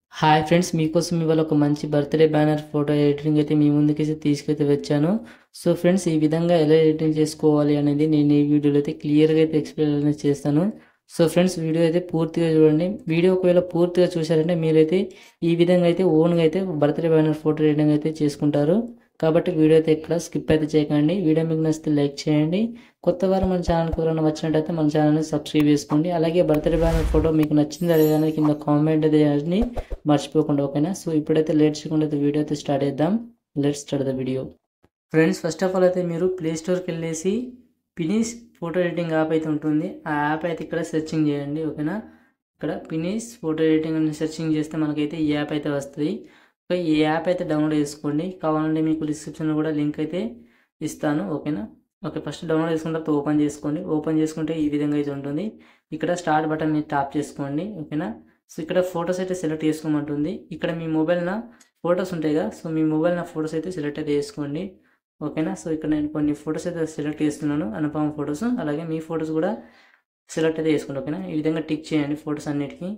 hi friends మీకోసం ఇవాళ ఒక మంచి బర్త్డే బ్యానర్ ఫోటో ఎడిటింగ్ అయితే మీ ముందుకైతే తీసుకైతే వచ్చాను సో ఫ్రెండ్స్ ఈ విధంగా ఎలా ఎడిటింగ్ చేసుకోవాలి అనేది నేను ఈ వీడియోలో అయితే క్లియర్గా అయితే ఎక్స్ప్లెయిన్ అనేది చేస్తాను సో ఫ్రెండ్స్ వీడియో అయితే పూర్తిగా చూడండి వీడియో ఒకవేళ పూర్తిగా చూసారంటే మీరైతే ఈ విధంగా అయితే ఓన్గా అయితే బర్త్డే బ్యానర్ ఫోటో ఎడిటింగ్ అయితే చేసుకుంటారు కాబట్టి వీడియో అయితే ఎక్కడ స్కిప్ అయితే చేయకండి వీడియో మీకు నచ్చితే లైక్ చేయండి కొత్త వారు మన ఛానల్కి ఎవరైనా వచ్చినట్టయితే మన ఛానల్ని సబ్స్క్రైబ్ చేసుకోండి అలాగే బర్త్డే బ్యానర్ ఫోటో మీకు నచ్చిందా లేదా అనేది కింద కామెంట్ అయితే చేయండి మర్చిపోకుండా ఓకేనా సో ఇప్పుడైతే లేట్ చేయకుండా అయితే వీడియో అయితే స్టార్ట్ చేద్దాం let start the video friends first of all అయితే మీరు ప్లే స్టోర్కి వెళ్ళేసి పినీస్ ఫోటో ఎడిటింగ్ యాప్ అయితే ఉంటుంది ఆ యాప్ అయితే ఇక్కడ సెర్చింగ్ చేయండి ఓకేనా ఇక్కడ పినీస్ ఫోటో ఎడిటింగ్ అని సెర్చింగ్ చేస్తే మనకైతే ఈ యాప్ అయితే వస్తుంది ఓకే ఈ యాప్ అయితే డౌన్లోడ్ చేసుకోండి కావాలంటే మీకు డిస్క్రిప్షన్లో కూడా లింక్ అయితే ఇస్తాను ఓకేనా ఓకే ఫస్ట్ డౌన్లోడ్ చేసుకున్న తర్వాత ఓపెన్ చేసుకోండి ఓపెన్ చేసుకుంటే ఈ విధంగా అయితే ఉంటుంది ఇక్కడ స్టార్ట్ బటన్ మీద ట్యాప్ చేసుకోండి ఓకేనా సో ఇక్కడ ఫొటోస్ అయితే సెలెక్ట్ చేసుకోమంటుంది ఇక్కడ మీ మొబైల్న ఫొటోస్ ఉంటాయి కదా సో మీ మొబైల్న ఫొటోస్ అయితే సెలెక్ట్ అయితే చేసుకోండి ఓకేనా సో ఇక్కడ నేను కొన్ని ఫొటోస్ అయితే సెలెక్ట్ చేస్తున్నాను అనుపమ ఫొటోస్ అలాగే మీ ఫొటోస్ కూడా సెలెక్ట్ అయితే చేసుకోండి ఓకేనా ఈ విధంగా టిక్ చేయండి ఫొటోస్ అన్నిటికీ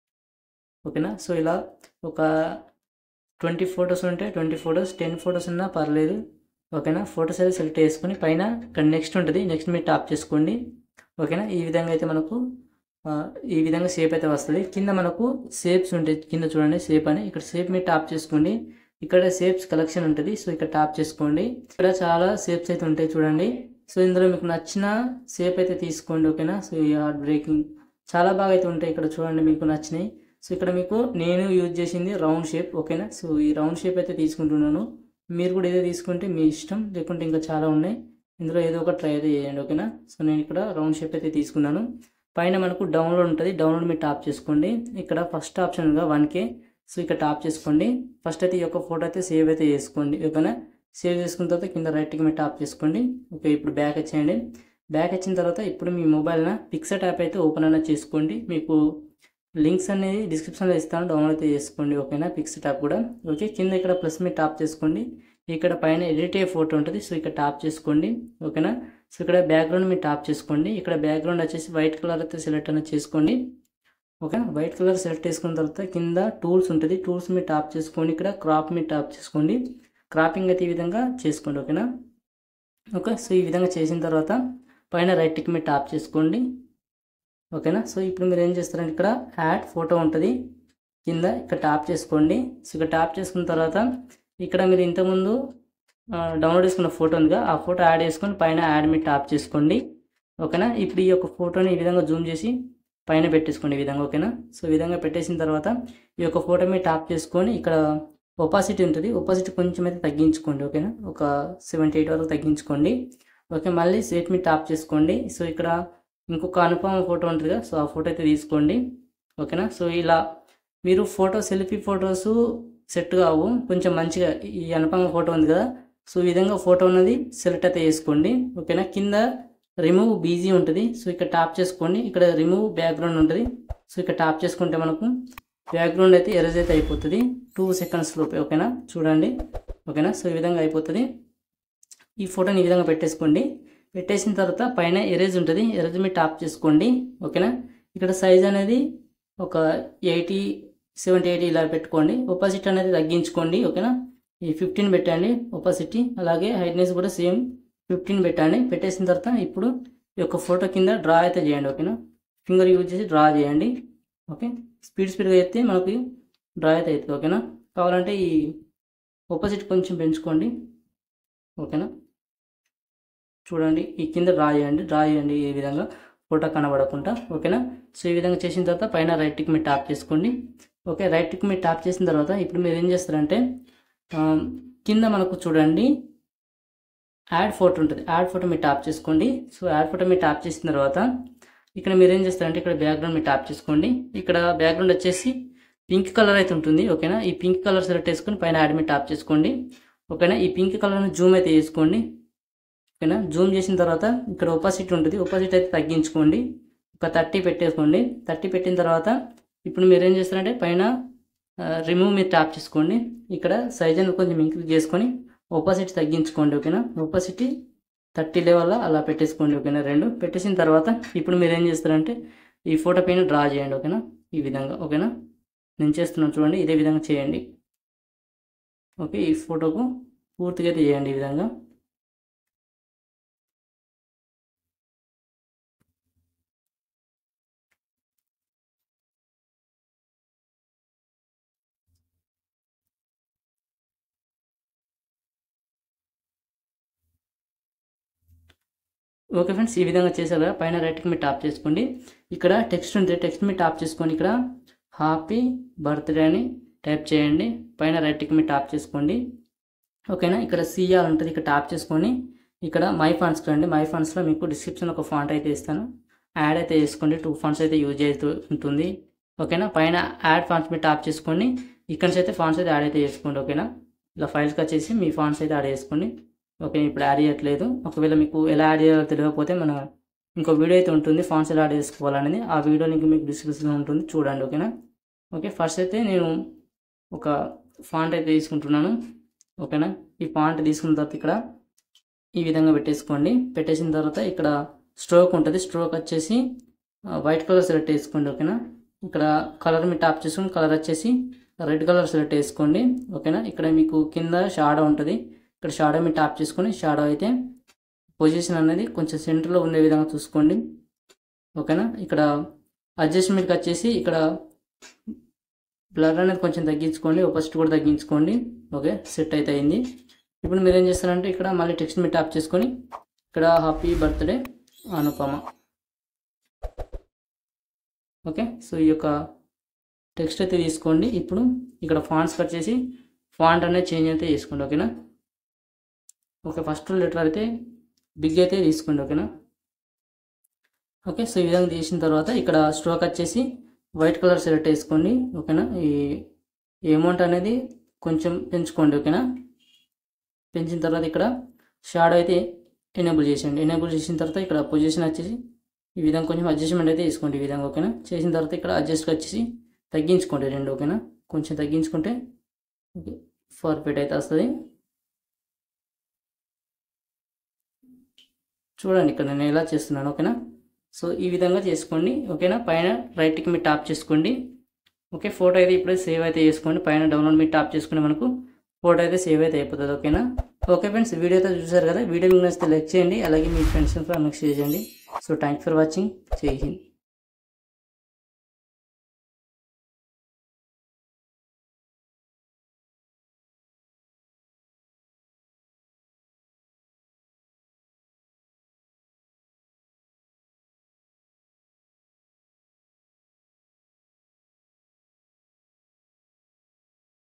ఓకేనా సో ఇలా ఒక ట్వంటీ ఫొటోస్ ఉంటే ట్వంటీ ఫొటోస్ టెన్ ఫొటోస్ ఉన్నా పర్లేదు ఓకేనా ఫొటోస్ అయితే సెలెక్ట్ చేసుకొని పైన ఇక్కడ నెక్స్ట్ ఉంటుంది నెక్స్ట్ మీరు టాప్ చేసుకోండి ఓకేనా ఈ విధంగా అయితే మనకు ఆ, ఈ విధంగా షేప్ అయితే వస్తుంది కింద మనకు షేప్స్ ఉంటాయి కింద చూడండి షేప్ అని ఇక్కడ షేప్ మీరు టాప్ చేసుకోండి ఇక్కడ షేప్స్ కలెక్షన్ ఉంటుంది సో ఇక్కడ టాప్ చేసుకోండి ఇక్కడ చాలా షేప్స్ అయితే ఉంటాయి చూడండి సో ఇందులో మీకు నచ్చిన షేప్ అయితే తీసుకోండి ఓకేనా సో ఈ హార్ట్ బ్రేకింగ్ చాలా బాగా అయితే ఉంటాయి ఇక్కడ చూడండి మీకు నచ్చినాయి సో ఇక్కడ మీకు నేను యూజ్ చేసింది రౌండ్ షేప్ ఓకేనా సో ఈ రౌండ్ షేప్ అయితే తీసుకుంటున్నాను మీరు కూడా ఏదో తీసుకుంటే మీ ఇష్టం లేకుంటే ఇంకా చాలా ఉన్నాయి ఇందులో ఏదో ఒక ట్రై అయితే చేయండి ఓకేనా సో నేను ఇక్కడ రౌండ్ షేప్ అయితే తీసుకున్నాను పైన మనకు డౌన్లోడ్ ఉంటుంది డౌన్లోడ్ మీరు టాప్ చేసుకోండి ఇక్కడ ఫస్ట్ ఆప్షన్గా వన్ కే సో ఇక్కడ టాప్ చేసుకోండి ఫస్ట్ అయితే ఈ యొక్క ఫోటో అయితే సేవ్ అయితే చేసుకోండి ఓకేనా సేవ్ చేసుకున్న తర్వాత కింద రైట్కి మీరు టాప్ చేసుకోండి ఓకే ఇప్పుడు బ్యాక్ వచ్చేయండి బ్యాక్ వచ్చిన తర్వాత ఇప్పుడు మీ మొబైల్న పిక్సెట్ యాప్ అయితే ఓపెన్ అయినా చేసుకోండి మీకు లింక్స్ అనేది డిస్క్రిప్షన్లో ఇస్తాను డౌన్లోడ్ అయితే చేసుకోండి ఓకేనా పిక్సెట్ యాప్ కూడా ఓకే కింద ఇక్కడ ప్లస్ మీరు టాప్ చేసుకోండి ఇక్కడ పైన ఎడిట్ అయ్యే ఫోటో ఉంటుంది సో ఇక్కడ టాప్ చేసుకోండి ఓకేనా సో ఇక్కడ బ్యాక్గ్రౌండ్ మీరు టాప్ చేసుకోండి ఇక్కడ బ్యాక్గ్రౌండ్ వచ్చేసి వైట్ కలర్ అయితే సెలెక్ట్ అనేది చేసుకోండి ఓకేనా వైట్ కలర్ సెలెక్ట్ చేసుకున్న తర్వాత కింద టూల్స్ ఉంటుంది టూల్స్ మీరు టాప్ చేసుకోండి ఇక్కడ క్రాప్ మీరు టాప్ చేసుకోండి క్రాపింగ్ అయితే ఈ విధంగా చేసుకోండి ఓకేనా ఓకే సో ఈ విధంగా చేసిన తర్వాత పైన రైట్ టిక్ మీరు టాప్ చేసుకోండి ఓకేనా సో ఇప్పుడు మీరు ఏం చేస్తారంటే ఇక్కడ యాడ్ ఫోటో ఉంటుంది కింద ఇక్కడ టాప్ చేసుకోండి సో ఇక్కడ టాప్ చేసుకున్న తర్వాత ఇక్కడ మీరు ఇంతకుముందు ఆ, డౌన్లోడ్ చేసుకున్న ఫోటో ఉందిగా ఆ ఫోటో యాడ్ చేసుకొని పైన యాడ్ మీరు టాప్ చేసుకోండి ఓకేనా ఇప్పుడు ఈ యొక్క ఫోటోని ఈ విధంగా జూమ్ చేసి పైన పెట్టేసుకోండి ఈ విధంగా ఓకేనా సో ఈ విధంగా పెట్టేసిన తర్వాత ఈ యొక్క ఫోటో మీరు టాప్ చేసుకొని ఇక్కడ ఒపాసిటీ ఉంటుంది ఒపాసిటీ కొంచెం అయితే తగ్గించుకోండి ఓకేనా ఒక సెవెంటీ ఎయిట్ వరకు తగ్గించుకోండి ఓకే మళ్ళీ సెట్ మీరు టాప్ చేసుకోండి సో ఇక్కడ ఇంకొక అనుపమ ఫోటో ఉంటుంది కదా సో ఆ ఫోటో అయితే తీసుకోండి ఓకేనా సో ఇలా మీరు ఫోటో సెల్ఫీ ఫొటోస్ సెట్ కావు కొంచెం మంచిగా ఈ అనుపమ ఫోటో ఉంది కదా సో ఈ విధంగా ఫోటో అనేది సెలెక్ట్ అయితే చేసుకోండి ఓకేనా కింద రిమూవ్ బీజీ ఉంటుంది సో ఇక్కడ టాప్ చేసుకోండి ఇక్కడ రిమూవ్ బ్యాక్గ్రౌండ్ ఉంటుంది సో ఇక్కడ టాప్ చేసుకుంటే మనకు బ్యాక్గ్రౌండ్ అయితే ఎరేజ్ అయితే అయిపోతుంది టూ సెకండ్స్ లోపే ఓకేనా చూడండి ఓకేనా సో ఈ విధంగా అయిపోతుంది ఈ ఫోటోని ఈ విధంగా పెట్టేసుకోండి పెట్టేసిన తర్వాత పైన ఎరేజ్ ఉంటుంది ఎరేజ్ మీరు టాప్ చేసుకోండి ఓకేనా ఇక్కడ సైజ్ అనేది ఒక ఎయిటీ సెవెంటీ ఎయిటీ ఇలా పెట్టుకోండి ఒపాసిటీ అనేది తగ్గించుకోండి ఓకేనా ఈ ఫిఫ్టీన్ పెట్టండి ఒపాసిటీ అలాగే హైట్నెస్ కూడా సేమ్ ఫిఫ్టీన్ పెట్టండి పెట్టేసిన తర్వాత ఇప్పుడు ఈ యొక్క ఫోటో కింద డ్రా అయితే చేయండి ఓకేనా ఫింగర్ యూజ్ చేసి డ్రా చేయండి ఓకే స్పీడ్ స్పీడ్గా అయితే మనకి డ్రా అయితే అవుతుంది ఓకేనా కావాలంటే ఈ ఒపోజిట్ కొంచెం పెంచుకోండి ఓకేనా చూడండి ఈ కింద డ్రా చేయండి డ్రా చేయండి ఈ విధంగా ఫోటో కనబడకుండా ఓకేనా సో ఈ విధంగా చేసిన తర్వాత పైన రైట్ టిక్ మీరు ట్యాప్ చేసుకోండి ఓకే రైట్ టిక్ మీరు ట్యాప్ చేసిన తర్వాత ఇప్పుడు మీరు ఏం చేస్తారంటే ఆ, కింద మనకు చూడండి యాడ్ ఫోటో ఉంటుంది యాడ్ ఫోటో మీరు ట్యాప్ చేసుకోండి సో యాడ్ ఫోటో మీరు ట్యాప్ చేసిన తర్వాత ఇక్కడ మీరు ఏం చేస్తారంటే ఇక్కడ బ్యాక్గ్రౌండ్ మీరు ట్యాప్ చేసుకోండి ఇక్కడ బ్యాక్గ్రౌండ్ వచ్చేసి పింక్ కలర్ అయితే ఉంటుంది ఓకేనా ఈ పింక్ కలర్ సెలెక్ట్ చేసుకొని పైన యాడ్ మీరు ట్యాప్ చేసుకోండి ఓకేనా ఈ పింక్ కలర్ని జూమ్ అయితే చేసుకోండి ఓకేనా జూమ్ చేసిన తర్వాత ఇక్కడ ఒపాసిటీ ఉంటుంది ఒపాసిటీ అయితే తగ్గించుకోండి ఒక థర్టీ పెట్టేసుకోండి థర్టీ పెట్టిన తర్వాత ఇప్పుడు మీరు ఏం చేస్తారంటే పైన రిమూవ్ మీరు ట్యాప్ చేసుకోండి ఇక్కడ సైజ్ అనేది కొంచెం ఇంక్రీజ్ చేసుకొని ఒపాసిటీ తగ్గించుకోండి ఓకేనా ఒపాసిటీ థర్టీ లెవెల్ అలా పెట్టేసుకోండి ఓకేనా రెండు పెట్టేసిన తర్వాత ఇప్పుడు మీరు ఏం చేస్తారంటే ఈ ఫోటో పైన డ్రా చేయండి ఓకేనా ఈ విధంగా ఓకేనా నేను చేస్తున్నాను చూడండి ఇదే విధంగా చేయండి ఓకే ఈ ఫోటోకు పూర్తిగా అయితే చేయండి ఈ విధంగా ఓకే ఫ్రెండ్స్ ఈ విధంగా చేశారు కదా పైన రైట్కి మీరు టాప్ చేసుకోండి ఇక్కడ టెక్స్ట్ ఉంది టెక్స్ట్ మీరు టాప్ చేసుకోండి ఇక్కడ హ్యాపీ బర్త్డే అని టైప్ చేయండి పైన రైట్కి మీరు టాప్ చేసుకోండి ఓకేనా ఇక్కడ సిఆర్ ఉంటుంది ఇక్కడ టాప్ చేసుకొని ఇక్కడ మై ఫండ్స్కి రండి మై ఫండ్స్లో మీకు డిస్క్రిప్షన్ ఒక ఫాంట్ అయితే ఇస్తాను యాడ్ అయితే చేసుకోండి టూ ఫండ్స్ అయితే యూజ్ అవుతూ ఉంటుంది ఓకేనా పైన యాడ్ ఫాంట్స్ మీరు టాప్ చేసుకోండి ఇక్కడ నుంచి అయితే ఫాంట్స్ అయితే యాడ్ అయితే చేసుకోండి ఓకేనా ఇలా ఫైల్స్కి వచ్చేసి మీ ఫాంట్స్ అయితే యాడ్ చేసుకోండి ఓకే ఇప్పుడు యాడ్ చేయట్లేదు ఒకవేళ మీకు ఎలా యాడ్ చేయాలో తెలియకపోతే మన ఇంకో వీడియో అయితే ఉంటుంది ఫాంట్స్ ఎలా యాడ్ చేసుకోవాలనేది ఆ వీడియో లింక్ మీకు డిస్క్రిప్షన్లో ఉంటుంది చూడండి ఓకేనా ఓకే ఫస్ట్ అయితే నేను ఒక ఫాంట్ అయితే తీసుకుంటున్నాను ఓకేనా ఈ ఫాంట్ తీసుకున్న తర్వాత ఇక్కడ ఈ విధంగా పెట్టేసుకోండి పెట్టేసిన తర్వాత ఇక్కడ స్ట్రోక్ ఉంటుంది స్ట్రోక్ వచ్చేసి వైట్ కలర్ సెలెక్ట్ చేసుకోండి ఓకేనా ఇక్కడ కలర్ మీ టాప్ చేసుకుని కలర్ వచ్చేసి రెడ్ కలర్ సెలెక్ట్ చేసుకోండి ఓకేనా ఇక్కడ మీకు కింద షాడో ఉంటుంది ఇక్కడ షాడో మీ టాప్ చేసుకొని షాడో అయితే పొజిషన్ అనేది కొంచెం సెంటర్లో ఉండే విధంగా చూసుకోండి ఓకేనా ఇక్కడ అడ్జస్ట్మెంట్కి వచ్చేసి ఇక్కడ బ్లర్ అనేది కొంచెం తగ్గించుకోండి ఫస్ట్ కూడా తగ్గించుకోండి ఓకే సెట్ అయితే అయింది ఇప్పుడు మీరు ఏం చేస్తారంటే ఇక్కడ మళ్ళీ టెక్స్ట్ మీ టాప్ చేసుకొని ఇక్కడ happy birthday Anupama okay so ఈ యొక్క టెక్స్ట్ అయితే తీసుకోండి ఇప్పుడు ఇక్కడ ఫాంట్స్ కట్ చేసి ఫాంట్ అనేది చేంజ్ అయితే చేసుకోండి ఓకేనా ఓకే ఫస్ట్ లెటర్ అయితే బిగ్ అయితే తీసుకోండి ఓకేనా ఓకే సో ఈ విధంగా తీసిన తర్వాత ఇక్కడ స్ట్రోక్ వచ్చేసి వైట్ కలర్ సెలెక్ట్ చేసుకోండి ఓకేనా ఈ అమౌంట్ అనేది కొంచెం పెంచుకోండి ఓకేనా పెంచిన తర్వాత ఇక్కడ షాడో అయితే ఎనేబుల్ చేసేయండి ఎనేబుల్ చేసిన తర్వాత ఇక్కడ పొజిషన్ వచ్చేసి ఈ విధంగా కొంచెం అడ్జస్ట్మెంట్ అయితే తీసుకోండి ఈ విధంగా ఓకేనా చేసిన తర్వాత ఇక్కడ అడ్జస్ట్ వచ్చేసి తగ్గించుకోండి రెండు ఓకేనా కొంచెం తగ్గించుకుంటే ఓకే పర్ఫెక్ట్ అయితే వస్తుంది చూడండి ఇక్కడ నేను ఎలా చేస్తున్నాను ఓకేనా సో ఈ విధంగా చేసుకోండి ఓకేనా పైన రైట్కి మీరు టాప్ చేసుకోండి ఓకే ఫోటో అయితే ఇప్పుడే సేవ్ అయితే చేసుకోండి పైన డౌన్లోడ్ మీరు టాప్ చేసుకుని మనకు ఫోటో అయితే సేవ్ అయితే అయిపోతుంది ఓకేనా ఓకే ఫ్రెండ్స్ వీడియో అయితే చూసారు కదా వీడియో మీకు నచ్చితే లైక్ చేయండి అలాగే మీ ఫ్రెండ్స్ ఫ్యామిలీకి షేర్ చేయండి సో థ్యాంక్స్ ఫర్ వాచింగ్ జై హింద్